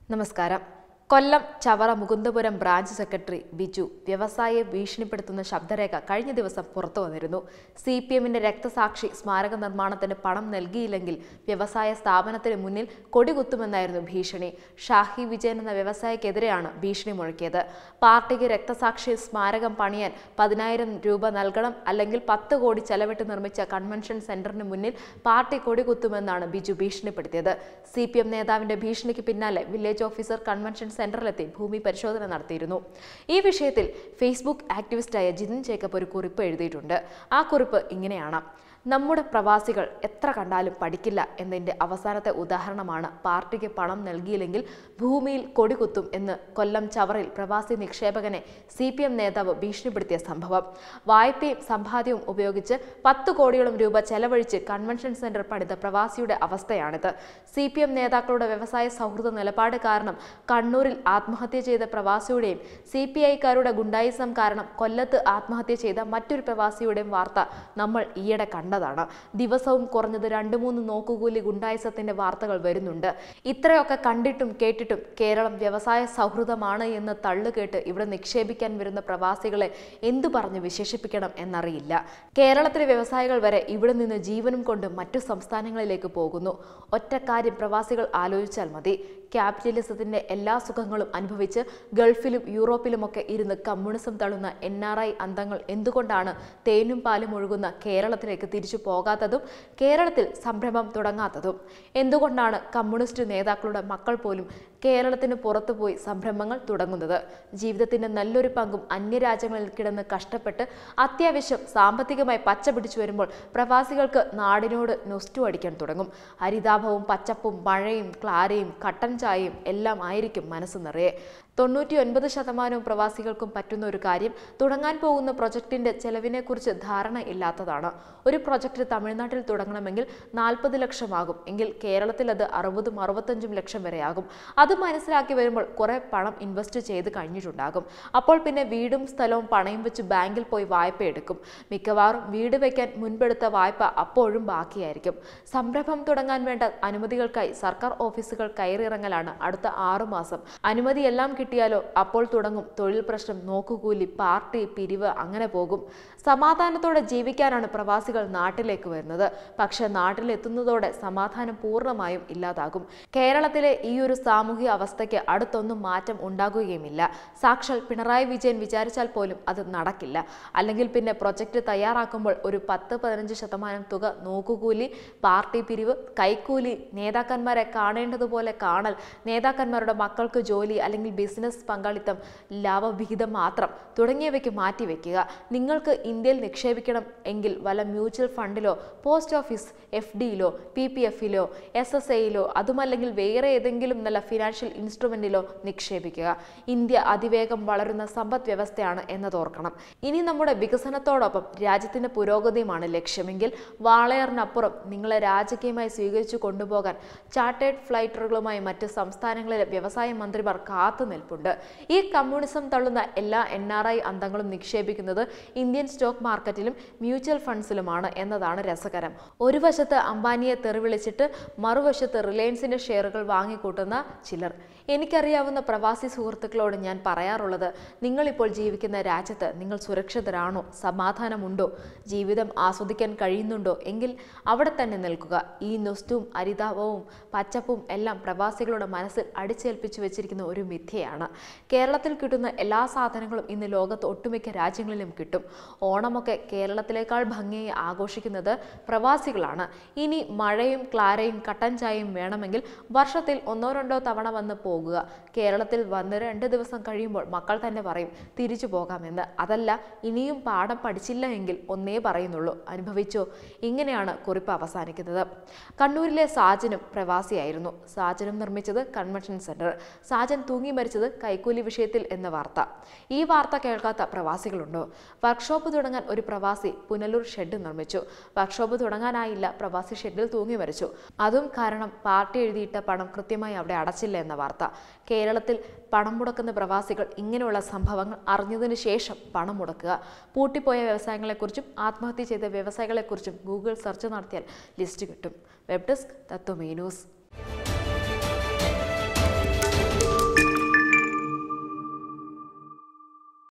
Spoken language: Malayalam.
നമസ്കാരം കൊല്ലം ചവറ മുകുന്ദപുരം ബ്രാഞ്ച് സെക്രട്ടറി ബിജു വ്യവസായിയെ ഭീഷണിപ്പെടുത്തുന്ന ശബ്ദരേഖ കഴിഞ്ഞ ദിവസം പുറത്തു വന്നിരുന്നു സി പി എമ്മിന്റെ രക്തസാക്ഷി സ്മാരക നിർമ്മാണത്തിന് പണം നൽകിയില്ലെങ്കിൽ വ്യവസായ സ്ഥാപനത്തിന് മുന്നിൽ കൊടികുത്തുമെന്നായിരുന്നു ഭീഷണി ഷാഹി വിജയൻ എന്ന വ്യവസായിക്കെതിരെയാണ് ഭീഷണി മുഴക്കിയത് പാർട്ടിക്ക് രക്തസാക്ഷി സ്മാരകം പണിയാൻ പതിനായിരം രൂപ നൽകണം അല്ലെങ്കിൽ പത്ത് കോടി ചെലവിട്ട് നിർമ്മിച്ച കൺവെൻഷൻ സെന്ററിന് മുന്നിൽ പാർട്ടി കൊടികുത്തുമെന്നാണ് ബിജു ഭീഷണിപ്പെടുത്തിയത് സി പി എം നേതാവിന്റെ ഭീഷണിക്ക് പിന്നാലെ വില്ലേജ് ഓഫീസർ കൺവെൻഷൻ സെന്ററിലെത്തി ഭൂമി പരിശോധന നടത്തിയിരുന്നു ഈ വിഷയത്തിൽ ഫേസ്ബുക്ക് ആക്ടിവിസ്റ്റായ ജിതിൻ ജേക്കബ് ഒരു കുറിപ്പ് എഴുതിയിട്ടുണ്ട് ആ കുറിപ്പ് ഇങ്ങനെയാണ് നമ്മുടെ പ്രവാസികൾ എത്ര കണ്ടാലും പഠിക്കില്ല എന്നതിന്റെ അവസാനത്തെ ഉദാഹരണമാണ് പാർട്ടിക്ക് പണം നൽകിയില്ലെങ്കിൽ ഭൂമിയിൽ കൊടികുത്തും എന്ന് കൊല്ലം ചവറയിൽ പ്രവാസി നിക്ഷേപകനെ സി പി എം നേതാവ് ഭീഷണിപ്പെടുത്തിയ സംഭവം വായ്പയും സമ്പാദ്യവും ഉപയോഗിച്ച് പത്ത് കോടിയോളം രൂപ ചെലവഴിച്ച് കൺവെൻഷൻ സെന്റർ പണിത പ്രവാസിയുടെ അവസ്ഥയാണിത് സി പി എം നേതാക്കളുടെ വ്യവസായ സൗഹൃദ നിലപാട് കാരണം കണ്ണൂരിൽ ആത്മഹത്യ ചെയ്ത പ്രവാസിയുടെയും സി പി ഐക്കാരുടെ ഗുണ്ടായിസം കാരണം കൊല്ലത്ത് ആത്മഹത്യ ചെയ്ത മറ്റൊരു പ്രവാസിയുടെയും വാർത്ത നമ്മൾ ഈയിടെ കണ്ടതാണ് ദിവസവും കുറഞ്ഞത് രണ്ട് മൂന്ന് നോക്കുകൂലി ഗുണ്ടായിസത്തിന്റെ വാർത്തകൾ വരുന്നുണ്ട് ഇത്രയൊക്കെ കണ്ടിട്ടും കേട്ടിട്ടും കേരളം വ്യവസായ സൗഹൃദമാണ് എന്ന് തള്ളുകേട്ട് ഇവിടെ നിക്ഷേപിക്കാൻ വരുന്ന പ്രവാസികളെ എന്തു പറഞ്ഞ് വിശേഷിപ്പിക്കണം എന്നറിയില്ല കേരളത്തിലെ വ്യവസായികൾ വരെ ഇവിടെ നിന്ന് ജീവനും കൊണ്ട് മറ്റു സംസ്ഥാനങ്ങളിലേക്ക് പോകുന്നു ഒറ്റ കാര്യം പ്രവാസികൾ ആലോചിച്ചാൽ മതി ക്യാപിറ്റലിസത്തിന്റെ എല്ലാ സുഖങ്ങളും അനുഭവിച്ച് ഗൾഫിലും യൂറോപ്പിലുമൊക്കെ ഇരുന്ന് കമ്മ്യൂണിസം തള്ളുന്ന എൻ ആർ ഐ അന്തങ്ങൾ എന്തുകൊണ്ടാണ് തേനും പാലും ഒഴുകുന്ന കേരളത്തിലേക്ക് തിരിച്ചു പോകാത്തതും കേരളത്തിൽ സംരംഭം തുടങ്ങാത്തതും എന്തുകൊണ്ടാണ് കമ്മ്യൂണിസ്റ്റ് നേതാക്കളുടെ മക്കൾ പോലും കേരളത്തിന് പുറത്തു പോയി സംരംഭങ്ങൾ തുടങ്ങുന്നത് ജീവിതത്തിന്റെ നല്ലൊരു പങ്കും അന്യരാജ്യങ്ങളിൽ കിടന്ന് കഷ്ടപ്പെട്ട് അത്യാവശ്യം സാമ്പത്തികമായി പച്ച പിടിച്ചു വരുമ്പോൾ പ്രവാസികൾക്ക് നാടിനോട് നൊസ്റ്റു അടിക്കാൻ തുടങ്ങും ഹരിതാഭവും പച്ചപ്പും മഴയും ക്ലാരയും കട്ടൻ ചായയും എല്ലാം ആയിരിക്കും മനസ്സ് നിറയെ തൊണ്ണൂറ്റി ഒൻപത് ശതമാനവും പ്രവാസികൾക്കും പറ്റുന്ന ഒരു കാര്യം തുടങ്ങാൻ പോകുന്ന പ്രൊജക്ടിന്റെ ചെലവിനെക്കുറിച്ച് ധാരണ ഇല്ലാത്തതാണ് ഒരു പ്രൊജക്ട് തമിഴ്നാട്ടിൽ തുടങ്ങണമെങ്കിൽ നാൽപ്പത് ലക്ഷമാകും എങ്കിൽ കേരളത്തിൽ അത് അറുപതും അറുപത്തഞ്ചും ലക്ഷം വരെയാകും അത് മനസ്സിലാക്കി വരുമ്പോൾ കുറെ പണം ഇൻവെസ്റ്റ് ചെയ്ത് കഴിഞ്ഞിട്ടുണ്ടാകും അപ്പോൾ പിന്നെ വീടും സ്ഥലവും പണയം വെച്ച് ബാങ്കിൽ പോയി വായ്പ എടുക്കും മിക്കവാറും വീട് വയ്ക്കാൻ മുൻപെടുത്ത വായ്പ അപ്പോഴും ബാക്കിയായിരിക്കും സംരംഭം തുടങ്ങാൻ വേണ്ട അനുമതികൾക്കായി സർക്കാർ ഓഫീസുകൾ കയറിയിറങ്ങലാണ് അടുത്ത ആറു മാസം അനുമതിയെല്ലാം കിട്ടിയാലോ അപ്പോൾ തുടങ്ങും തൊഴിൽ പ്രശ്നം നോക്കുകൂലി പാർട്ടി പിരിവ് അങ്ങനെ പോകും സമാധാനത്തോടെ ജീവിക്കാനാണ് പ്രവാസികൾ നാട്ടിലേക്ക് വരുന്നത് പക്ഷെ നാട്ടിലെത്തുന്നതോടെ സമാധാനം പൂർണ്ണമായും ഇല്ലാതാകും കേരളത്തിലെ ഈ ഒരു സാമൂഹിക അവസ്ഥയ്ക്ക് അടുത്തൊന്നും മാറ്റം ഉണ്ടാകുകയുമില്ല സാക്ഷാൽ പിണറായി വിജയൻ വിചാരിച്ചാൽ പോലും അത് നടക്കില്ല അല്ലെങ്കിൽ പിന്നെ പ്രൊജക്ട് തയ്യാറാക്കുമ്പോൾ ഒരു പത്ത് പതിനഞ്ച് ശതമാനം തുക നോക്കുകൂലി പാർട്ടി പിരിവ് കൈക്കൂലി നേതാക്കന്മാരെ കാണേണ്ടതുപോലെ കാണൽ നേതാക്കന്മാരുടെ മക്കൾക്ക് ജോലി അല്ലെങ്കിൽ ബിസിനസ് പങ്കാളിത്തം ലാഭവിഹിതം മാത്രം തുടങ്ങിയവയ്ക്ക് മാറ്റിവെക്കുക നിങ്ങൾക്ക് ഇന്ത്യയിൽ നിക്ഷേപിക്കണം എങ്കിൽ വല്ല മ്യൂച്വൽ ഫണ്ടിലോ പോസ്റ്റ് ഓഫീസ് എഫ് ഡിയിലോ പി പി എഫിലോ എസ് എസ് ഐയിലോ അതുമല്ലെങ്കിൽ വേറെ ഏതെങ്കിലും നല്ല ഫിനാൻഷ്യൽ ഇൻസ്ട്രുമെന്റിലോ നിക്ഷേപിക്കുക ഇന്ത്യ അതിവേഗം വളരുന്ന സമ്പദ് വ്യവസ്ഥയാണ് എന്നതോർക്കണം ഇനി നമ്മുടെ വികസനത്തോടൊപ്പം രാജ്യത്തിന്റെ പുരോഗതിയുമാണ് ലക്ഷ്യമെങ്കിൽ വാളയാറിനപ്പുറം നിങ്ങളെ രാജകീയമായി സ്വീകരിച്ചു കൊണ്ടുപോകാൻ ചാർട്ടേഡ് ഫ്ലൈറ്ററുകളുമായി മറ്റ് സംസ്ഥാനങ്ങളിലെ വ്യവസായ മന്ത്രിമാർ കാത്തു നിൽപ്പുണ്ട് ഈ കമ്മ്യൂണിസം തള്ളുന്ന എല്ലാ എൻ ആർ ഐ അന്തങ്ങളും നിക്ഷേപിക്കുന്നത് ഇന്ത്യൻ സ്റ്റോക്ക് മാർക്കറ്റിലും മ്യൂച്വൽ ഫണ്ട്സിലുമാണ് എന്നതാണ് രസകരം ഒരു വശത്ത് അംബാനിയെ തെറിവിളിച്ചിട്ട് മറുവശത്ത് റിലയൻസിന്റെ ഷെയറുകൾ വാങ്ങിക്കൂട്ടുന്ന ചിലർ എനിക്കറിയാവുന്ന പ്രവാസി സുഹൃത്തുക്കളോട് ഞാൻ പറയാറുള്ളത് നിങ്ങളിപ്പോൾ ജീവിക്കുന്ന രാജ്യത്ത് നിങ്ങൾ സുരക്ഷിതരാണോ സമാധാനമുണ്ടോ ജീവിതം ആസ്വദിക്കാൻ കഴിയുന്നുണ്ടോ എങ്കിൽ അവിടെ തന്നെ നിൽക്കുക ഈ നൊസ്റ്റും അരിതാപവും പച്ചപ്പും എല്ലാം പ്രവാസികളുടെ മനസ്സിൽ അടിച്ചേൽപ്പിച്ചു വെച്ചിരിക്കുന്ന ഒരു മിഥ്യയാണ് കേരളത്തിൽ കിട്ടുന്ന എല്ലാ സാധനങ്ങളും ഇന്ന് ലോകത്ത് ഒട്ടുമിക്ക രാജ്യങ്ങളിലും കിട്ടും ഓണമൊക്കെ കേരളത്തിലേക്കാൾ ഭംഗിയായി ആഘോഷിക്കുന്നത് പ്രവാസികളാണ് ഇനി മഴയും ക്ലാരയും കട്ടൻ ചായയും വേണമെങ്കിൽ വർഷത്തിൽ ഒന്നോ രണ്ടോ തവണ വന്ന് പോകുക കേരളത്തിൽ വന്ന് രണ്ട് ദിവസം കഴിയുമ്പോൾ മക്കൾ തന്നെ പറയും തിരിച്ചു പോകാമെന്ന് അതല്ല ഇനിയും പാഠം പഠിച്ചില്ല എങ്കിൽ ഒന്നേ പറയുന്നുള്ളൂ അനുഭവിച്ചോ ഇങ്ങനെയാണ് കുറിപ്പ് അവസാനിക്കുന്നത് കണ്ണൂരിലെ സാജനും പ്രവാസിയായിരുന്നു സാജനും നിർമ്മിച്ചത് കൺവെൻഷൻ സെന്റർ സാജൻ തൂങ്ങി മരിച്ചത് കൈക്കൂലി വിഷയത്തിൽ എന്ന വാർത്ത ഈ വാർത്ത കേൾക്കാത്ത പ്രവാസികളുണ്ടോ വർക്ക്ഷോപ്പ് തുടങ്ങാൻ ഒരു പ്രവാസി പുനലൂർ ഷെഡ് നിർമ്മിച്ചു വർക്ക്ഷോപ്പ് തുടങ്ങാനായില്ല പ്രവാസി ഷെഡിൽ തൂങ്ങി മരിച്ചു അതും കാരണം പാർട്ടി എഴുതിയിട്ട പണം കൃത്യമായി അവിടെ അടച്ചില്ല എന്ന വാർത്ത കേരളത്തിൽ പണം മുടക്കുന്ന പ്രവാസികൾ ഇങ്ങനെയുള്ള സംഭവങ്ങൾ അറിഞ്ഞതിന് ശേഷം പണം മുടക്കുക പൂട്ടിപ്പോയ വ്യവസായങ്ങളെക്കുറിച്ചും ആത്മഹത്യ ചെയ്ത വ്യവസായികളെക്കുറിച്ചും ഗൂഗിൾ സെർച്ച് നടത്തിയാൽ ലിസ്റ്റ് കിട്ടും വെബ് ഡെസ്ക് തത്വമേ ന്യൂസ്